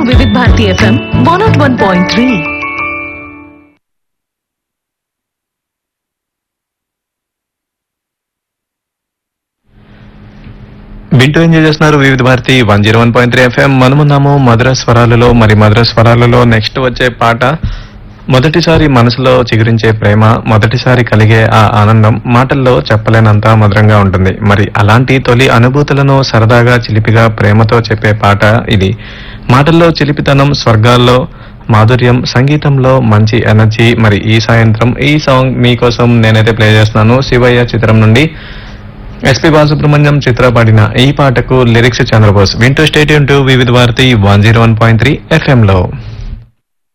వివిధ Bharati FM one naught one point three వింటూ enjoy చేస్తున్నారు Vividh Bharati one zero one point three FM మనమున్నాము మధుర స్వరాలలో మరి మధుర స్వరాలలో నెక్స్ట్ వచ్చే పాట మొదటిసారి మనసులో చిగురించే ప్రేమ మొదటిసారి కలిగే ఆ ఆనందం మాటల్లో చెప్పలేనంత మధురంగా ఉంటుంది మరి అలాంటి తొలి అనుభూతులను సరదాగా చిలిపిగా ప్రేమతో చెప్పే పాట ఇది మాటల్లో చిలిపితనం స్వర్గాల్లో మాధుర్యం సంగీతంలో మంచి ఎనర్జీ మరి ఈ సాయంత్రం ఈ సాంగ్ మీకోసం నేనైతే ప్లే చేస్తున్నాను శివయ్య చిత్రం నుండి ఎస్పి బాలసుబ్రహ్మణ్యం చిత్ర పాడిన ఈ పాటకు లిరిక్స్ చంద్రబోస్ వింటూ stay tuned to Vividh Bharati one zero one point three FM లో